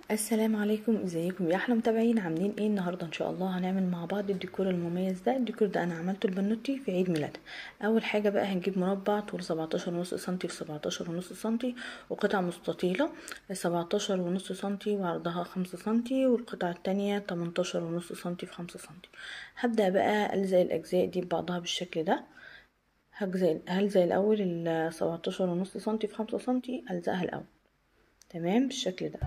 السلام عليكم ازيكم يا احلى متابعين عاملين ايه النهارده ان شاء الله هنعمل مع بعض الديكور المميز ده الديكور ده انا عملته لبنوتي في عيد ميلادها اول حاجه بقى هنجيب مربع طول 17 ونص سنتي في 17 ونص سنتي وقطع مستطيله 17 ونص سنتي وعرضها 5 سنتي والقطعه التانية 18 ونص سنتي في 5 سنتي هبدا بقى الزق الاجزاء دي ببعضها بالشكل ده هلزق هلزق الاول ال 17 ونص سنتي في 5 سنتي الزقها الاول تمام بالشكل ده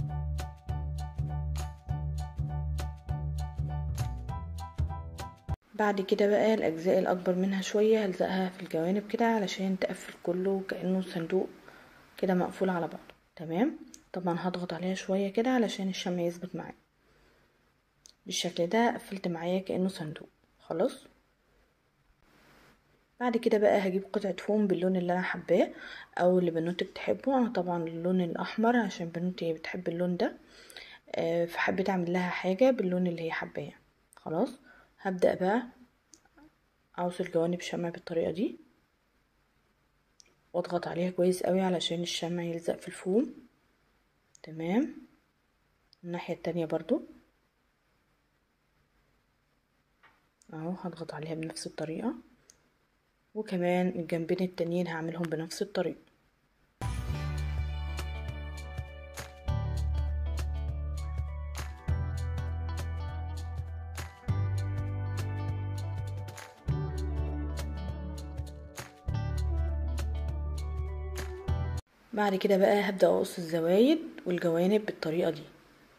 بعد كده بقى الاجزاء الاكبر منها شويه هلزقها في الجوانب كده علشان تقفل كله كانه صندوق كده مقفول على بعضه تمام طبعا هضغط عليها شويه كده علشان الشمع يثبت معايا بالشكل ده قفلت معايا كانه صندوق خلاص بعد كده بقى هجيب قطعة فوم باللون اللي انا حباه او اللي بنوتي بتحبه انا طبعا اللون الاحمر عشان بنوتي بتحب اللون ده آه فحبيت اعمل لها حاجة باللون اللي هي حباه خلاص هبدأ بقى اوصل جوانب شمع بالطريقة دي واضغط عليها كويس قوي علشان الشمع يلزق في الفوم تمام الناحية التانية برضو اهو هضغط عليها بنفس الطريقة وكمان الجنبين التانيين هعملهم بنفس الطريقة بعد كده بقى هبدأ اقص الزوايد والجوانب بالطريقة دي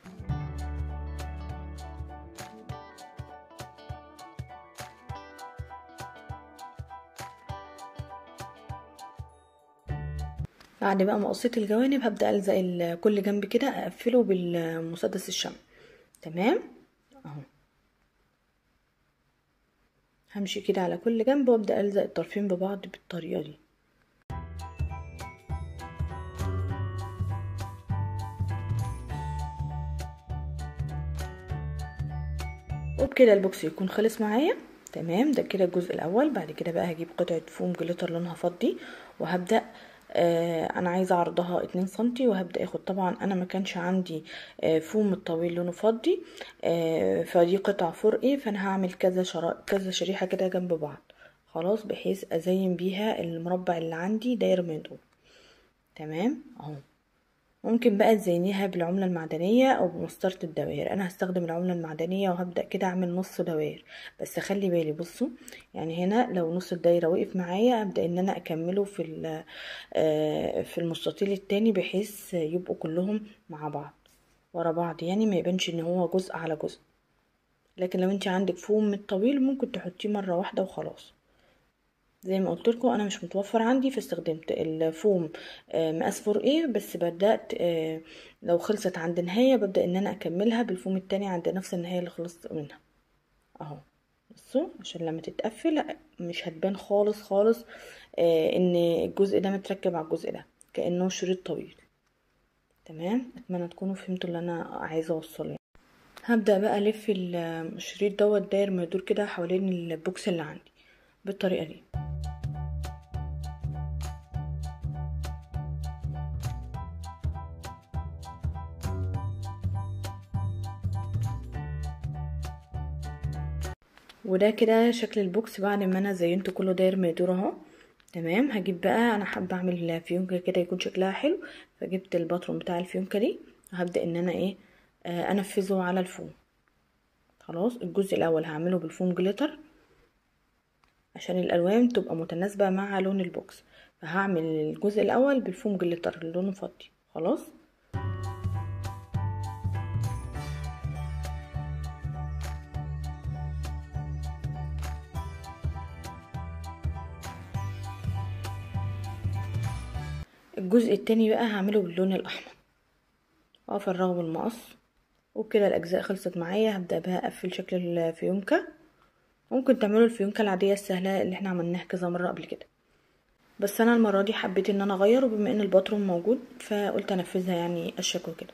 بعد بقى ما قصيت الجوانب هبدأ ألزق كل جنب كده أقفله بالمسدس الشمع تمام اهو همشي كده على كل جنب وابدأ ألزق الطرفين ببعض بالطريقة دي وبكده البوكس يكون خلص معايا تمام ده كده الجزء الاول بعد كده بقى هجيب قطعه فوم جليتر لونها فضي وهبدا آه انا عايزه عرضها اتنين سنتي وهبدا اخد طبعا انا ما كانش عندي آه فوم الطويل لونه فضي آه فدي قطع فرقي فانا هعمل كذا شرا... كذا شريحه كده جنب بعض خلاص بحيث ازين بيها المربع اللي عندي داير من دول تمام اهو ممكن بقى تزينيها بالعملة المعدنية او بمسطرة الدوائر انا هستخدم العملة المعدنية وهبدأ كده اعمل نص دوائر بس خلي بالي بصوا يعني هنا لو نص الدايرة وقف معايا ابدأ ان انا اكمله في في المستطيل التاني بحيث يبقوا كلهم مع بعض ورا بعض يعني ما يبانش ان هو جزء على جزء لكن لو انت عندك فوم طويل ممكن تحطيه مرة واحدة وخلاص زي ما قلت لكم انا مش متوفر عندي فاستخدمت الفوم مقاس فور ايه بس بدات لو خلصت عند النهايه ببدا ان انا اكملها بالفوم التاني عند نفس النهايه اللي خلصت منها اهو بصوا عشان لما تتقفل مش هتبان خالص خالص ان الجزء ده متركب على الجزء ده كانه شريط طويل تمام اتمنى تكونوا فهمتوا اللي انا عايزه اوصله يعني. هبدا بقى الف الشريط دوت داير ما يدور كده حوالين البوكس اللي عندي بالطريقه دي وده كده شكل البوكس بعد ما انا زينته كله داير ما يدور اهو تمام هجيب بقى انا حابه اعمل فيونكه كده يكون شكلها حلو فجبت الباترون بتاع الفيونكه دي وهبدا ان انا ايه آه انفذه على الفوم خلاص الجزء الاول هعمله بالفوم جليتر عشان الالوان تبقى متناسبه مع لون البوكس فهعمل الجزء الاول بالفوم جليتر اللي لونه فضي خلاص الجزء التاني بقى هعمله باللون الاحمر وافرغه بالمقص وبكده الاجزاء خلصت معايا هبدا بقى اقفل شكل الفيونكه ممكن تعملوا الفيونكه العاديه السهله اللي احنا عملناها كذا مره قبل كده بس انا المره دي حبيت ان انا اغير وبما ان الباترون موجود فقلت انفذها يعني اشيك وكده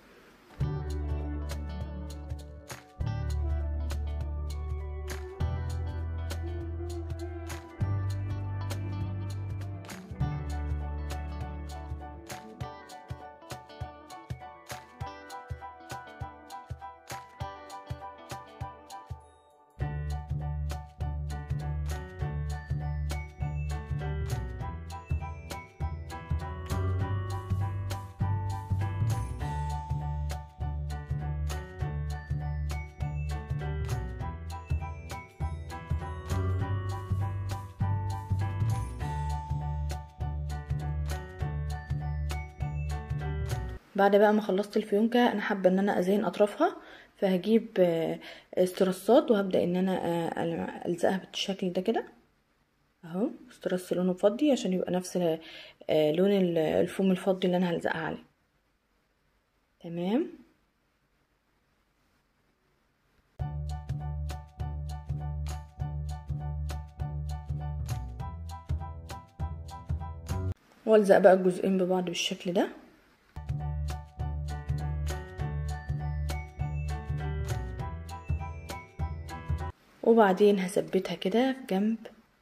بعد بقى ما خلصت الفيونكة انا حابة ان انا ازين اطرافها فهجيب آه، استرسات وهبدأ ان انا آه، الزقها بالشكل ده كده اهو استرس لونه فضي عشان يبقى نفس آه، لون الفوم الفضي اللي انا هلزقها عليه تمام والزق بقى الجزئين ببعض بالشكل ده وبعدين هثبتها كده في جنب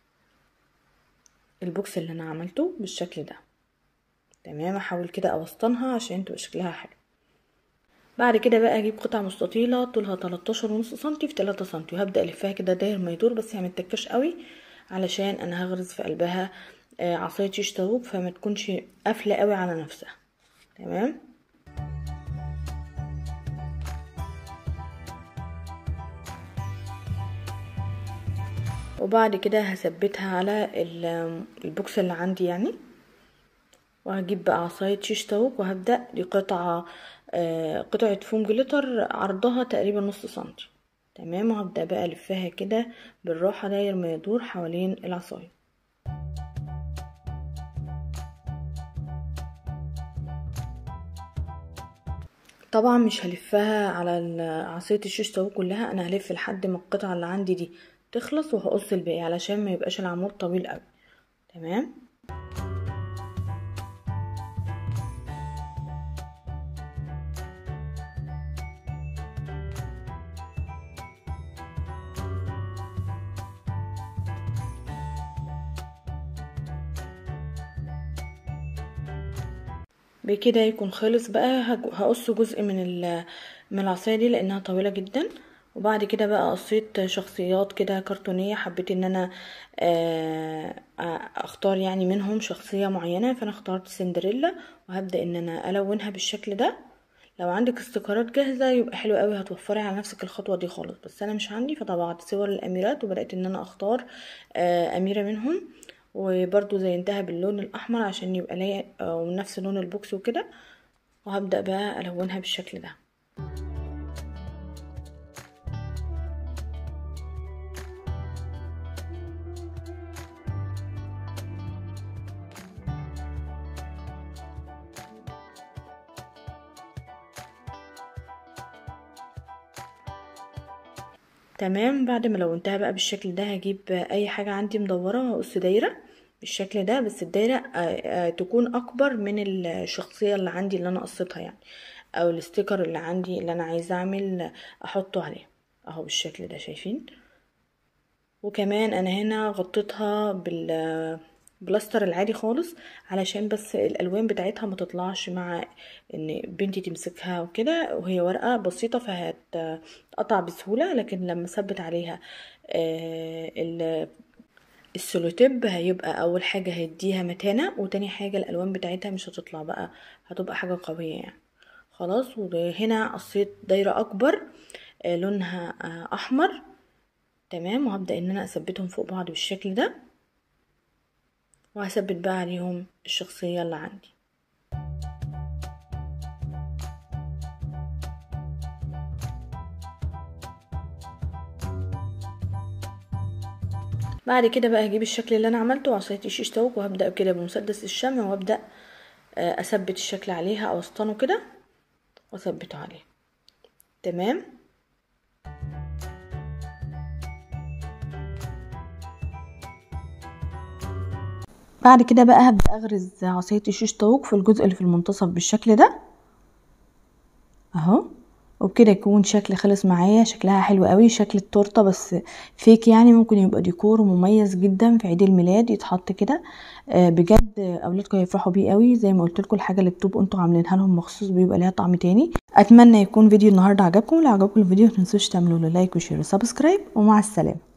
البوكس اللي انا عملته بالشكل ده تمام احاول كده اوسطنها عشان تبقى شكلها حلو بعد كده بقى اجيب قطعه مستطيله طولها 13 ونص سنتي في 3 سنتي وهبدا الفها كده داير ما يدور بس يعني متكش قوي علشان انا هغرز في قلبها آه، عصايه شيش طاووق فما تكونش قافله قوي على نفسها تمام وبعد كده هثبتها على البوكس اللي عندي يعني وهجيب بقى عصاية شيش طاووق وهبدأ لقطعة آه قطعة فوم جليتر عرضها تقريبا نص سنتي تمام وهبدأ بقى الفها كده بالراحة داير ما يدور حوالين العصاية طبعا مش هلفها على عصاية الشيش طاووق كلها انا هلف لحد ما القطعة اللي عندي دي تخلص وهقص الباقي علشان ما يبقاش العمود طويل قوي تمام بكده يكون خلص بقى هقص جزء من من العصايه دي لانها طويله جدا وبعد كده بقى قصيت شخصيات كده كرتونيه حبيت ان انا آه، اختار يعني منهم شخصيه معينه فانا اخترت سندريلا وهبدا ان انا الونها بالشكل ده لو عندك استيكرات جاهزه يبقى حلو قوي هتوفري على نفسك الخطوه دي خالص بس انا مش عندي فطبعت صور الاميرات وبدات ان انا اختار آه، اميره منهم وبرضو زينتها باللون الاحمر عشان يبقى لايق آه، ونفس لون البوكس وكده وهبدا بقى الونها بالشكل ده تمام بعد ما لونتها بقى بالشكل ده هجيب اي حاجة عندي مدورة وهقص دايرة بالشكل ده بس الدايرة آه، آه، تكون اكبر من الشخصية اللي عندي اللي انا قصيتها يعني او الستيكر اللي عندي اللي انا عايزة اعمل احطه عليه اهو بالشكل ده شايفين وكمان انا هنا غطيتها بال بلاستر العادي خالص علشان بس الالوان بتاعتها ما تطلعش مع ان بنتي تمسكها وكده وهي ورقه بسيطه فهتقطع بسهوله لكن لما ثبت عليها آه، السولوتيب هيبقى اول حاجه هيديها متانه وتاني حاجه الالوان بتاعتها مش هتطلع بقى هتبقى حاجه قويه يعني خلاص وهنا قصيت دايره اكبر آه، لونها آه، احمر تمام وهبدا ان انا اثبتهم فوق بعض بالشكل ده وهثبت بقى عليهم الشخصية اللي عندي بعد كده بقى هجيب الشكل اللي انا عملته عصايه الشيش توك وهبدا كده بمسدس الشمع وابدا آه، اثبت الشكل عليها او اسطنه كده واثبته عليه تمام بعد كده بقى هبدأ اغرز عصاية الشيش طاووق في الجزء اللي في المنتصف بالشكل ده اهو وبكده يكون شكل خلص معايا شكلها حلو قوي شكل التورته بس فيك يعني ممكن يبقى ديكور مميز جدا في عيد الميلاد يتحط كده آه، بجد اولادكم هيفرحوا بيه قوي زي ما قلت لكم الحاجه اللي بتبقوا انتوا عاملينها لهم مخصوص بيبقى ليها طعم تاني اتمنى يكون فيديو النهارده عجبكم لو عجبكم الفيديو متنسوش تعملوا له لايك وشير وسبسكرايب ومع السلامه